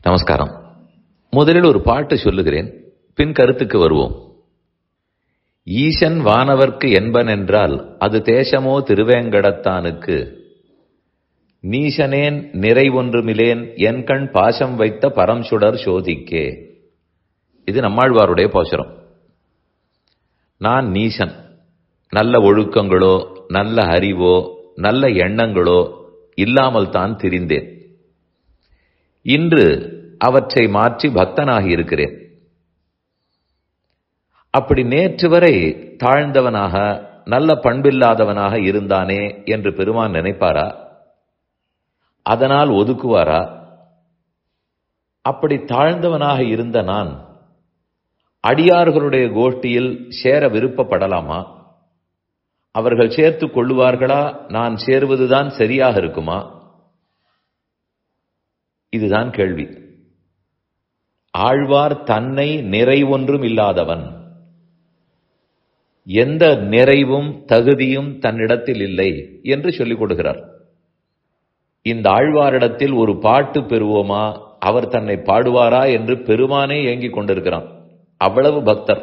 நமஸ்காரம் முதலில் ஒரு பாட்டு சொல்லுகிறேன் பின் கருத்துக்கு வருவோம் ஈசன் வானவர்க்கு என்பன் என்றால் அது தேசமோ திருவேங்கடத்தானுக்கு நீசனேன் நிறை ஒன்றுமிலேன் என் கண் பாசம் வைத்த பரம் சுடர் சோதிக்கே இது நம்மாழ்வாருடைய போசரம் நான் நீசன் நல்ல ஒழுக்கங்களோ நல்ல அறிவோ நல்ல எண்ணங்களோ இல்லாமல் தான் திரிந்தேன் இன்று அவற்றை மாற்றி பக்தனாகி இருக்கிறேன் அப்படி நேற்று வரை தாழ்ந்தவனாக நல்ல பண்பில்லாதவனாக இருந்தானே என்று பெருமான் நினைப்பாரா அதனால் ஒதுக்குவாரா அப்படி தாழ்ந்தவனாக இருந்த நான் அடியார்களுடைய கோஷ்டியில் சேர விருப்பப்படலாமா அவர்கள் சேர்த்துக் கொள்ளுவார்களா நான் சேருவதுதான் சரியாக இருக்குமா இதுதான் கேள்வி ஆழ்வார் தன்னை நிறைவொன்றும் இல்லாதவன் எந்த நிறைவும் தகுதியும் தன்னிடத்தில் இல்லை என்று சொல்லிக் கொடுக்கிறார் இந்த ஆழ்வாரிடத்தில் ஒரு பாட்டு பெறுவோமா அவர் தன்னை பாடுவாரா என்று பெருமானே ஏங்கிக் கொண்டிருக்கிறான் அவ்வளவு பக்தர்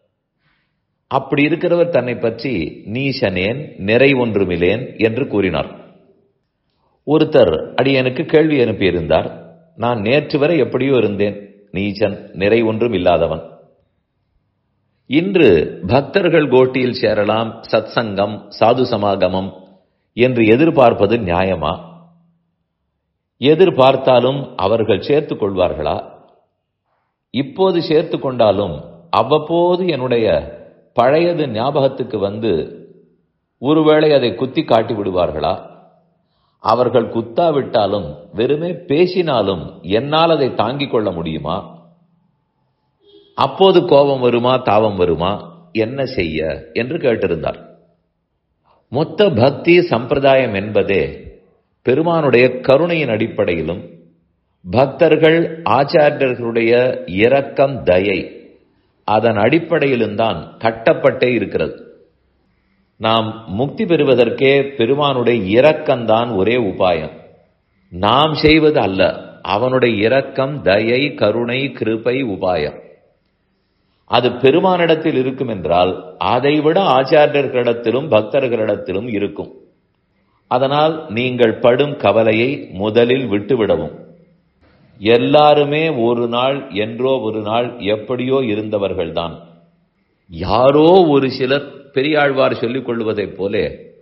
அப்படி இருக்கிறவர் தன்னை பற்றி நீசனேன் நிறை ஒன்றுமிலேன் என்று கூறினார் ஒருத்தர் அடியனுக்கு கேள்வி அனுப்பியிருந்தார் நான் நேற்று வரை எப்படியோ இருந்தேன் நீச்சன் நிறை ஒன்றும் இல்லாதவன் இன்று பக்தர்கள் கோட்டியில் சேரலாம் சத்சங்கம் சாது சமாகமம் என்று எதிர்பார்ப்பது நியாயமா எதிர்பார்த்தாலும் அவர்கள் சேர்த்துக் கொள்வார்களா இப்போது சேர்த்து கொண்டாலும் அவ்வப்போது என்னுடைய பழையது ஞாபகத்துக்கு வந்து ஒருவேளை அதை குத்தி காட்டி விடுவார்களா அவர்கள் குத்தாவிட்டாலும் வெறுமே பேசினாலும் என்னால் அதை தாங்கிக் கொள்ள முடியுமா அப்போது கோபம் வருமா தாபம் வருமா என்ன செய்ய என்று கேட்டிருந்தார் மொத்த பக்தி சம்பிரதாயம் என்பதே பெருமானுடைய கருணையின் அடிப்படையிலும் பக்தர்கள் ஆச்சாரியர்களுடைய இரக்கம் தயை அதன் அடிப்படையிலும் தான் கட்டப்பட்டே இருக்கிறது நாம் முக்தி பெறுவதற்கே பெருமானுடைய இரக்கம்தான் ஒரே உபாயம் நாம் செய்வது அல்ல அவனுடைய இரக்கம் தயை கருணை கிருபை உபாயம் அது பெருமானிடத்தில் இருக்கும் என்றால் அதைவிட ஆச்சாரியர்களிடத்திலும் பக்தர்களிடத்திலும் இருக்கும் அதனால் நீங்கள் படும் கவலையை முதலில் விட்டுவிடவும் எல்லாருமே ஒரு நாள் என்றோ ஒரு நாள் எப்படியோ இருந்தவர்கள்தான் யாரோ ஒரு சிலர் பெரியாழ்வார் சொல்லிக் கொள்வதைப் போல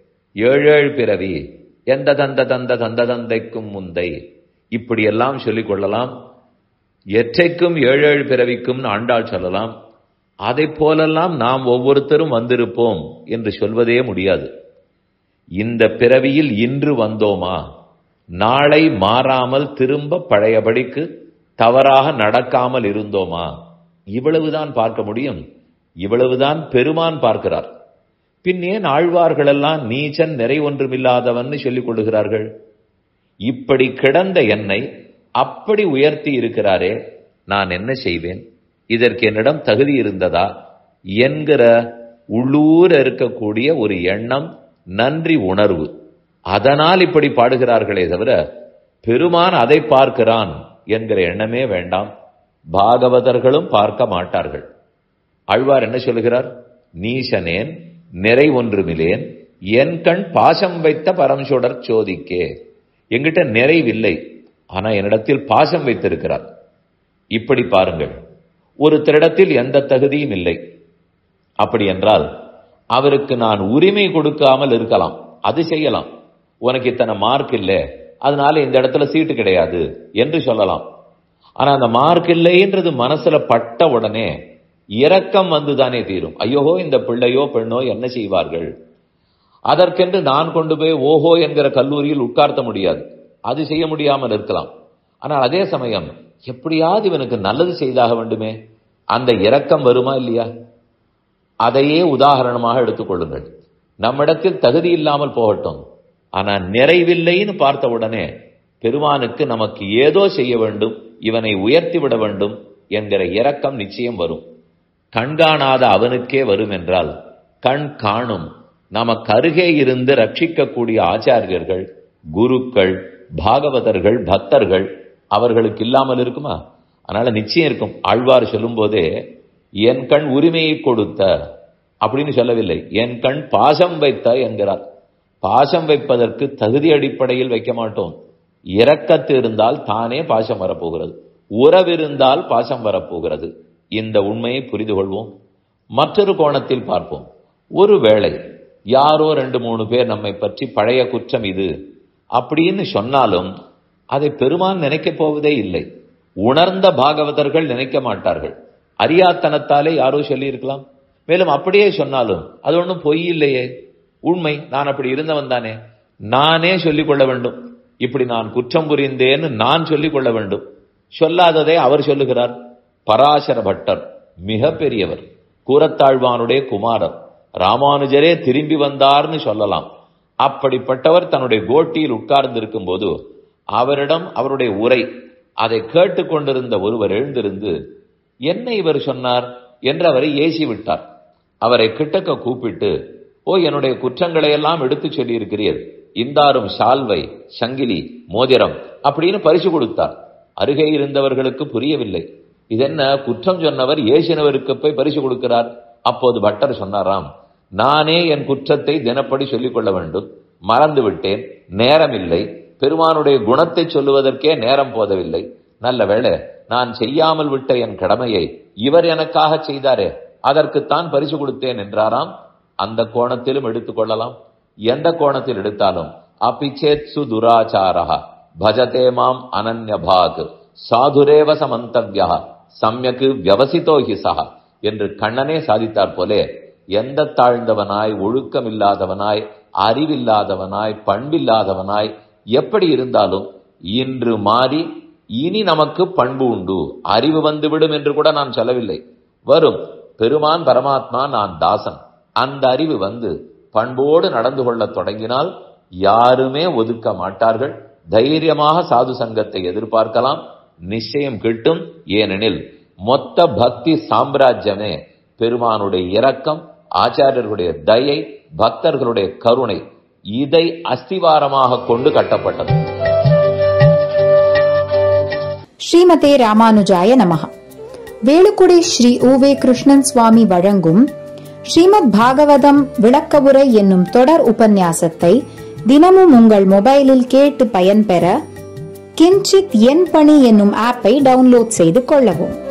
ஏழேழ் பிறவி எந்த தந்த தந்த தந்த தந்தைக்கும் முந்தை இப்படியெல்லாம் சொல்லிக் கொள்ளலாம் எற்றைக்கும் ஏழேழு பிறவிக்கும் ஆண்டாள் சொல்லலாம் அதை போலெல்லாம் நாம் ஒவ்வொருத்தரும் வந்திருப்போம் என்று சொல்வதே முடியாது இந்த பிறவியில் இன்று வந்தோமா நாளை மாறாமல் திரும்ப பழையபடிக்கு தவறாக நடக்காமல் இருந்தோமா இவ்வளவுதான் பார்க்க முடியும் இவ்வளவுதான் பெருமான் பார்க்கிறார் பின் ஏன் ஆழ்வார்களெல்லாம் நீச்சன் நிறை ஒன்றுமில்லாதவன் சொல்லிக் கொள்ளுகிறார்கள் இப்படி கிடந்த என்னை அப்படி உயர்த்தி இருக்கிறாரே நான் என்ன செய்வேன் இதற்கு என்னிடம் தகுதி இருந்ததா என்கிற உள்ளூர் இருக்கக்கூடிய ஒரு எண்ணம் நன்றி உணர்வு அதனால் இப்படி பாடுகிறார்களே தவிர பெருமான் அதை பார்க்கிறான் என்கிற எண்ணமே வேண்டாம் பாகவதர்களும் பார்க்க மாட்டார்கள் ஆழ்வார் என்ன சொல்லுகிறார் நீசனேன் நிறை ஒன்றுமிலேன் என் கண் பாசம் வைத்த பரம்சுடர் சோதிக்கே எங்கிட்ட நிறைவில்லை ஆனா என்னிடத்தில் பாசம் வைத்திருக்கிறார் இப்படி பாருங்கள் ஒருத்தரிடத்தில் எந்த தகுதியும் இல்லை அப்படி என்றால் அவருக்கு நான் உரிமை கொடுக்காமல் இருக்கலாம் அது செய்யலாம் உனக்கு இத்தனை மார்க் இல்லை அதனால இந்த இடத்துல சீட்டு கிடையாது என்று சொல்லலாம் ஆனா அந்த மார்க் இல்லைன்றது மனசுல பட்ட உடனே இரக்கம் வந்துதானே தீரும் ஐயோஹோ இந்த பிள்ளையோ பெண்ணோ என்ன செய்வார்கள் அதற்கென்று நான் கொண்டு போய் ஓஹோ என்கிற கல்லூரியில் உட்கார்த்த முடியாது அது செய்ய முடியாமல் இருக்கலாம் ஆனால் அதே சமயம் எப்படியாவது இவனுக்கு நல்லது செய்தாக வேண்டுமே அந்த இரக்கம் வருமா இல்லையா அதையே உதாரணமாக எடுத்துக்கொள்ளுங்கள் நம்மிடத்தில் தகுதி இல்லாமல் போகட்டும் ஆனா நிறைவில்லைன்னு பார்த்த உடனே பெருமானுக்கு நமக்கு ஏதோ செய்ய வேண்டும் இவனை உயர்த்தி விட வேண்டும் என்கிற இரக்கம் நிச்சயம் வரும் கண்காணாத அவனுக்கே வரும் என்றால் கண் காணும் நமக்கு அருகே இருந்து ரட்சிக்கக்கூடிய ஆச்சாரியர்கள் குருக்கள் பாகவதர்கள் பக்தர்கள் அவர்களுக்கு இல்லாமல் இருக்குமா அதனால நிச்சயம் இருக்கும் ஆழ்வார் சொல்லும் போதே என் கண் உரிமையை கொடுத்த அப்படின்னு சொல்லவில்லை என் கண் பாசம் வைத்த என்கிறார் பாசம் வைப்பதற்கு தகுதி அடிப்படையில் வைக்க மாட்டோம் இரக்கத்து இருந்தால் தானே பாசம் வரப்போகிறது உறவிருந்தால் பாசம் வரப்போகிறது இந்த உண்மையை புரிந்து கொள்வோம் மற்றொரு கோணத்தில் பார்ப்போம் ஒருவேளை யாரோ ரெண்டு மூணு பேர் நம்மை பற்றி பழைய குற்றம் இது அப்படின்னு சொன்னாலும் அதை பெருமான் நினைக்கப் போவதே இல்லை உணர்ந்த பாகவதர்கள் நினைக்க மாட்டார்கள் அறியாத்தனத்தாலே யாரோ சொல்லியிருக்கலாம் மேலும் அப்படியே சொன்னாலும் அது ஒன்றும் பொய் இல்லையே உண்மை நான் அப்படி இருந்தவன் தானே நானே சொல்லிக் கொள்ள வேண்டும் இப்படி நான் குற்றம் புரிந்தேன்னு நான் சொல்லிக் கொள்ள வேண்டும் சொல்லாததை அவர் சொல்லுகிறார் பராசர பட்டர் மிக பெரியவர் கூரத்தாழ்வானுடைய குமாரர் ராமானுஜரே திரும்பி வந்தார்னு சொல்லலாம் அப்படிப்பட்டவர் தன்னுடைய கோட்டியில் உட்கார்ந்து இருக்கும் போது அவரிடம் அவருடைய உரை அதை கேட்டுக்கொண்டிருந்த ஒருவர் எழுந்திருந்து என்ன இவர் சொன்னார் என்று அவரை ஏசி விட்டார் அவரை கிட்டக்க கூப்பிட்டு ஓ என்னுடைய குற்றங்களை எல்லாம் எடுத்து சொல்லியிருக்கிறீர் இந்தாரும் சால்வை சங்கிலி மோதிரம் அப்படின்னு பரிசு கொடுத்தார் அருகே இருந்தவர்களுக்கு புரியவில்லை இதென்ன குற்றம் சொன்னவர் ஏசினவருக்கு போய் பரிசு கொடுக்கிறார் அப்போது பட்டர் சொன்னாராம் நானே என் குற்றத்தை தினப்படி சொல்லிக் கொள்ள வேண்டும் மறந்து விட்டேன் நேரம் இல்லை பெருமானுடைய குணத்தை சொல்லுவதற்கே நேரம் போதவில்லை நல்ல வேளை நான் செய்யாமல் விட்ட என் கடமையை இவர் எனக்காக செய்தாரே அதற்குத்தான் பரிசு கொடுத்தேன் என்றாராம் அந்த கோணத்திலும் எடுத்துக்கொள்ளலாம் எந்த கோணத்தில் எடுத்தாலும் அபிச்சேத் சு துராச்சாரா பஜதே மாம் அனன்யபாக் சாதுரேவ சமந்தவ்யா சமயக்கு வியவசித்தோ ஹிசா என்று கண்ணனே சாதித்தார் போலே எந்த தாழ்ந்தவனாய் ஒழுக்கமில்லாதவனாய் அறிவில்லாதவனாய் பண்பில்லாதவனாய் எப்படி இருந்தாலும் இன்று மாறி இனி நமக்கு பண்பு உண்டு அறிவு வந்துவிடும் என்று கூட நான் சொல்லவில்லை வரும் பெருமான் பரமாத்மா நான் தாசன் அந்த அறிவு வந்து பண்போடு நடந்து கொள்ளத் தொடங்கினால் யாருமே ஒதுக்க மாட்டார்கள் தைரியமாக சாது சங்கத்தை எதிர்பார்க்கலாம் நிச்சயம் கிட்டும் ஏனெனில் மொத்த பக்தி சாம்ராஜ்யமே பெருமானுடைய இரக்கம் ஆச்சாரியர்களுடைய தயை பக்தர்களுடைய கருணை இதை அஸ்திவாரமாக கொண்டு கட்டப்பட்டது ஸ்ரீமதே ராமானுஜாய நமஹ வேலுக்குடி ஸ்ரீ உவே கிருஷ்ணன் சுவாமி வழங்கும் ஸ்ரீமத் பாகவதம் விளக்கவுரை என்னும் தொடர் உபன்யாசத்தை தினமும் உங்கள் மொபைலில் கேட்டு பயன்பெற கிஞ்சித் என் பணி என்னும் ஆப்பை டவுன்லோட் செய்து கொள்ளவும்